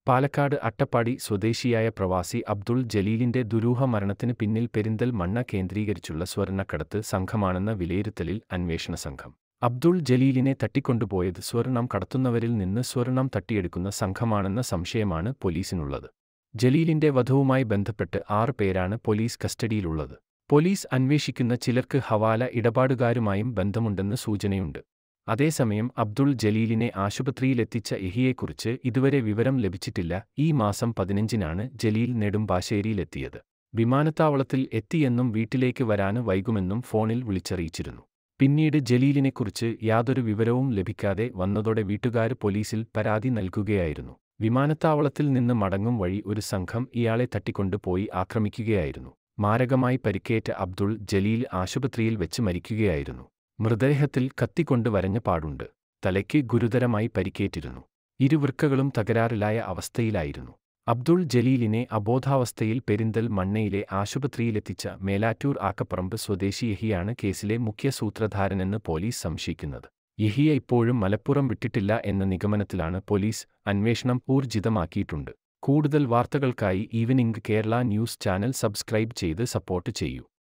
പാലക്കാട് അട്ടപ്പാടി സ്വദേശിയായ പ്രവാസി അബ്ദുൾ ജലീലിന്റെ ദുരൂഹ മരണത്തിന് പിന്നിൽ പെരിന്തൽമണ്ണ കേന്ദ്രീകരിച്ചുള്ള സ്വർണ്ണക്കടത്ത് സംഘമാണെന്ന വിലയിരുത്തലിൽ അന്വേഷണ സംഘം അബ്ദുൾ ജലീലിനെ തട്ടിക്കൊണ്ടുപോയത് സ്വർണം കടത്തുന്നവരിൽ നിന്ന് സ്വർണം തട്ടിയെടുക്കുന്ന സംഘമാണെന്ന സംശയമാണ് പോലീസിനുള്ളത് ജലീലിന്റെ വധവുമായി ബന്ധപ്പെട്ട് ആറ് പേരാണ് പോലീസ് കസ്റ്റഡിയിലുള്ളത് പോലീസ് അന്വേഷിക്കുന്ന ചിലർക്ക് ഹവാല ഇടപാടുകാരുമായും ബന്ധമുണ്ടെന്ന് സൂചനയുണ്ട് അതേസമയം അബ്ദുൾ ജലീലിനെ ആശുപത്രിയിലെത്തിച്ച എഹിയെക്കുറിച്ച് ഇതുവരെ വിവരം ലഭിച്ചിട്ടില്ല ഈ മാസം പതിനഞ്ചിനാണ് ജലീൽ നെടുമ്പാശ്ശേരിയിലെത്തിയത് വിമാനത്താവളത്തിൽ എത്തിയെന്നും വീട്ടിലേക്ക് വരാന് വൈകുമെന്നും ഫോണിൽ വിളിച്ചറിയിച്ചിരുന്നു പിന്നീട് ജലീലിനെക്കുറിച്ച് യാതൊരു വിവരവും ലഭിക്കാതെ വന്നതോടെ വീട്ടുകാര് പോലീസിൽ പരാതി നൽകുകയായിരുന്നു വിമാനത്താവളത്തിൽ നിന്ന് മടങ്ങും വഴി ഒരു സംഘം ഇയാളെ തട്ടിക്കൊണ്ടുപോയി ആക്രമിക്കുകയായിരുന്നു മാരകമായി പരിക്കേറ്റ അബ്ദുൾ ജലീൽ ആശുപത്രിയിൽ വെച്ച് മരിക്കുകയായിരുന്നു മൃതദേഹത്തിൽ കത്തിക്കൊണ്ട് വരഞ്ഞ പാടുണ്ട് തലയ്ക്ക് ഗുരുതരമായി പരിക്കേറ്റിരുന്നു ഇരുവൃക്കകളും തകരാറിലായ അവസ്ഥയിലായിരുന്നു അബ്ദുൾ ജലീലിനെ അബോധാവസ്ഥയിൽ പെരിന്തൽ മണ്ണയിലെ ആശുപത്രിയിലെത്തിച്ച മേലാറ്റൂർ ആക്കപ്പറമ്പ് സ്വദേശി യഹിയാണ് കേസിലെ മുഖ്യ സൂത്രധാരനെന്ന് പോലീസ് സംശയിക്കുന്നത് യഹിയ ഇപ്പോഴും മലപ്പുറം വിട്ടിട്ടില്ല എന്ന നിഗമനത്തിലാണ് പോലീസ് അന്വേഷണം ഊർജിതമാക്കിയിട്ടുണ്ട് കൂടുതൽ വാർത്തകൾക്കായി evening Kerala news channel subscribe ചെയ്ത് സപ്പോർട്ട് ചെയ്യൂ